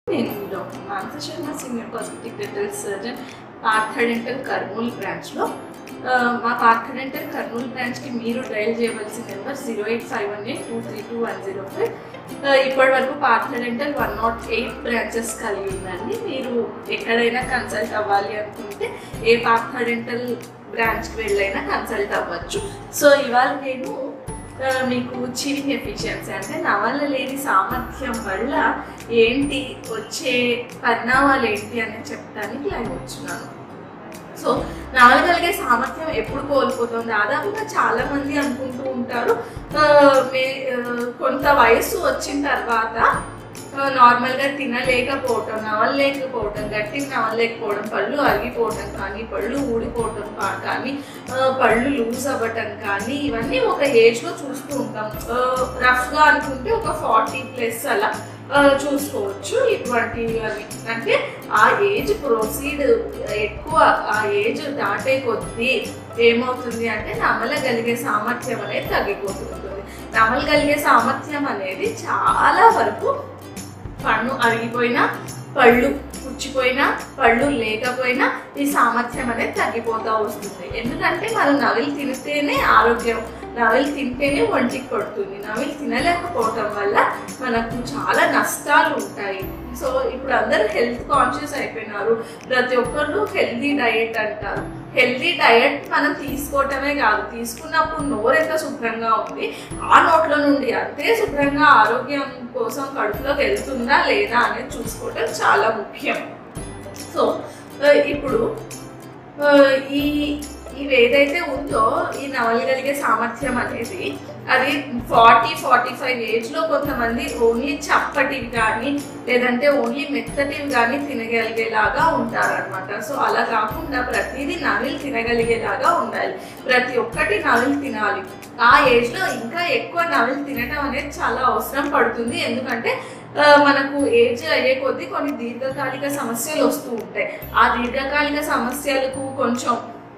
నేను doctor Manasa Sharma senior cosmetic dental surgeon Partha dental Kurnool బ్రాంచ్లో ఆ, మా పార్థ డెంటల్ కర్నూలు బ్రాంచ్కి మీరు డయల్ చేయవలసిన number zero eight five one eight two three two one zero five ఇప్పటి వరకు Partha dental one not eight branches కలిగి ఉందండి మీరు ఎక్కడైనా కన్సల్ట్ అవ్వాలి అనుకుంటే ఏ పార్థ డెంటల్ బ్రాంచ్కి వెళ్ళైనా కన్సల్ట్ అవ్వచ్చు సో ఇవాళ నేను ఆ, మీకు చీవింగ్ ఎఫిషియన్సీ అంటే నవల లేని సామర్థ్యం వల్ల ఏంటి వచ్చే పరిణామాలు ఏంటి అని చెప్పడానికి లైవ్ వచ్చినాను సో నవలగలిగే సామర్థ్యం ఎప్పుడు కోల్పోతుంది దాదాపుగా చాలా మంది అనుకుంటూ ఉంటారు ఆ, మే ఆ, కొంత వయస్సు వచ్చిన తర్వాత ఆ, నార్మల్గా తినలేకపోవటం నవలలేకపోవటం గట్టి నవలలేకపోవడం పళ్ళు అరిగిపోవటం కానీ పళ్ళు ఊడిపోవటం కా- కానీ ఆ, పళ్ళు లూజ్ అవ్వటం కానీ ఇవన్నీ ఒక ఏజ్లో చూస్తూ ఉంటాం రఫ్గా అనుకుంటే ఒక ఫార్టీ ప్లస్ అలా ఆ, చూసుకోవచ్చు ఇటువంటివి అవి అంటే ఆ ఏజ్ ప్రొసీడ్ ఎక్కువ ఆ ఏజ్ దాటే కొద్దీ ఏమవుతుంది అంటే నమలగలిగే సామర్థ్యం అనేది తగ్గిపోతుంటుంది నమలగలిగే సామర్థ్యం అనేది చాలా వరకు పన్ను అరిగిపోయినా పళ్ళు పుచ్చిపోయినా పళ్ళు లేకపోయినా ఈ సామర్థ్యం అనేది తగ్గిపోతూ వస్తుంది ఎందుకంటే మనం నవిలు తింటేనే ఆరోగ్యం నవిలు తింటేనే ఒంటికి పడుతుంది నవిలు తినలేకపోవటం వల్ల మనకు చాలా నష్టాలు ఉంటాయి సో ఇప్పుడు అందరూ హెల్త్ కాన్షియస్ అయిపోయినారు ప్రతి ఒక్కరు హెల్తీ డయట్ అంటారు హెల్తీ డయట్ మనం తీసుకోవటమే కాదు తీసుకున్నప్పుడు నోరు ఎంత శుభ్రంగా ఉంది ఆ నోట్ల నుండి అంతే శుభ్రంగా ఆరోగ్యం కోసం కడుపులోకి వెళ్తుందా లేదా అనేది చూసుకోవటం చాలా ముఖ్యం సో ఆ, ఇప్పుడు ఆ, ఈ ఇవి ఏదైతే ఉందో ఈ నవలగలిగే సామర్థ్యం అనేది అది ఫార్టీ ఫార్టీ ఫైవ్ ఏజ్లో కొంతమంది ఓన్లీ చప్పటివి కానీ లేదంటే ఓన్లీ మెత్తటివి కానీ తినగలిగేలాగా ఉంటారనమాట సో అలా కాకుండా ప్రతిదీ నవిలు తినగలిగేలాగా ఉండాలి ప్రతి ఒక్కటి నవిలు తినాలి ఆ ఏజ్లో ఇంకా ఎక్కువ నవిలు తినడం అనేది చాలా అవసరం పడుతుంది ఎందుకంటే ఆ, మనకు ఏజ్ అయ్యే కొద్దీ కొన్ని దీర్ఘకాలిక సమస్యలు వస్తూ ఉంటాయి ఆ దీర్ఘకాలిక సమస్యలకు కొంచెం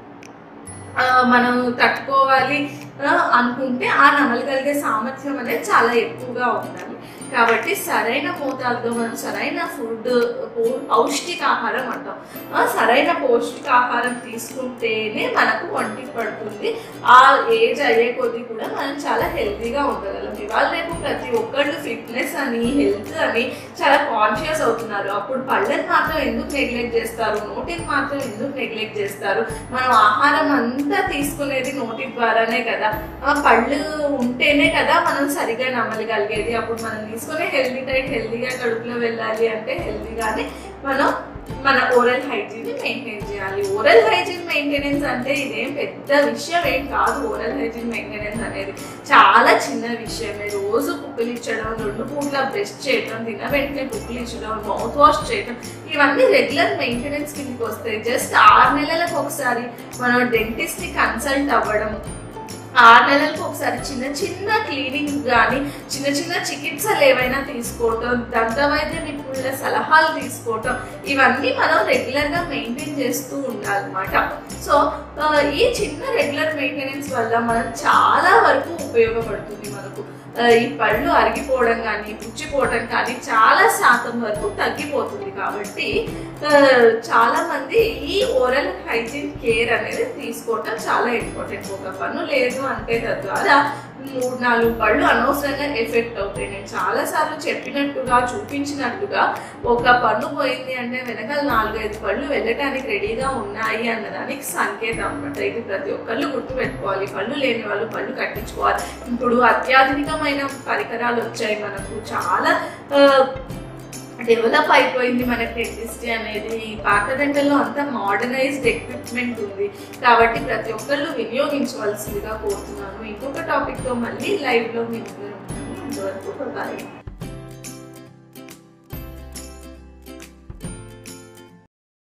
ఆ, మనం తట్టుకోవాలి ఆ, అనుకుంటే ఆ నమలగలిగే సామర్థ్యం అనేది చాలా ఎక్కువగా ఉండాలి కాబట్టి సరైన మోతాదులో మనం సరైన ఫుడ్ పౌష్టికాహారం అంటాం ఆ, సరైన పౌష్టికాహారం తీసుకుంటేనే మనకు ఒంటికి పడుతుంది ఆ ఏజ్ అయ్యే కొద్దీ కూడా మనం చాలా హెల్తీగా ఉండగలం ఇవాళ రేపు ప్రతి ఒక్కళ్ళు ఫిట్నెస్ అని హెల్త్ అని చాలా కాన్షియస్ అవుతున్నారు అప్పుడు పళ్ళని మాత్రం ఎందుకు నెగ్లెక్ట్ చేస్తారు నోటిని మాత్రం ఎందుకు నెగ్లెక్ట్ చేస్తారు మనం ఆహారం అంతా తీసుకునేది నోటి ద్వారానే కదా ఆ పళ్ళు ఉంటేనే కదా మనం సరిగా నమ్మగలిగేది అప్పుడు మనం తీసుకునే హెల్తీ డైట్ హెల్తీగా కడుపులో వెళ్ళాలి అంటే హెల్తీగానే మనం మన ఓరల్ హైజీన్ మెయింటైన్ చేయాలి ఓరల్ హైజీన్ మెయింటెనెన్స్ అంటే ఇదేం పెద్ద విషయం ఏం కాదు ఓరల్ హైజీన్ మెయింటెనెన్స్ అనేది చాలా చిన్న విషయమే రోజు పుక్కిలిచ్చడం రెండు పూట్ల బ్రష్ చేయడం తిన వెంటనే పుక్కిలిచ్చడం మౌత్ వాష్ చేయడం ఇవన్నీ రెగ్యులర్ మెయింటెనెన్స్ కిందకి వస్తాయి జస్ట్ ఆరు నెలలకు ఒకసారి మనం డెంటిస్ట్ని కన్సల్ట్ అవ్వడం ఆరు నెలలకు ఒకసారి చిన్న చిన్న క్లీనింగ్ కానీ చిన్న చిన్న చికిత్సలు ఏవైనా తీసుకోవటం దంత వైద్య నిపుణుల సలహాలు తీసుకోవటం ఇవన్నీ మనం రెగ్యులర్గా మెయింటైన్ చేస్తూ ఉండాలన్నమాట సో ఆ, ఈ చిన్న రెగ్యులర్ మెయింటెనెన్స్ వల్ల మనం చాలా వరకు ఉపయోగపడుతుంది మనకు ఆ, ఈ పళ్ళు అరిగిపోవడం కానీ పుచ్చిపోవడం కానీ చాలా శాతం వరకు తగ్గిపోతుంది కాబట్టి ఆ, చాలా మంది ఈ ఓరల్ హైజీన్ కేర్ అనేది తీసుకోవటం చాలా ఇంపార్టెంట్ ఒక పన్ను లేదు అంటే తద్వారా మూడు నాలుగు పళ్ళు అనవసరంగా ఎఫెక్ట్ అవుతాయి నేను చాలా సార్లు చెప్పినట్టుగా చూపించినట్టుగా ఒక పన్ను పోయింది అంటే వెనకాల నాలుగైదు పళ్ళు వెళ్ళటానికి రెడీగా ఉన్నాయి అన్నదానికి సంకేతం అనమాట ఇది ప్రతి ఒక్కళ్ళు గుర్తుపెట్టుకోవాలి పళ్ళు లేని వాళ్ళు పళ్ళు కట్టించుకోవాలి ఇప్పుడు అత్యాధునికమైన పరికరాలు వచ్చాయి మనకు చాలా ఆ, డెవలప్ అయిపోయింది మన డెంటిస్ట్రీ అనేది పాత డెంటల్లో అంతా మోడర్నైజ్డ్ ఎక్విప్మెంట్ ఉంది కాబట్టి ప్రతి ఒక్కళ్ళు వినియోగించవలసిందిగా కోరుతున్నాను ఇంకొక టాపిక్తో మళ్ళీ లైవ్లో మీ ముందు ఉంటాను అంతవరకు బాయ్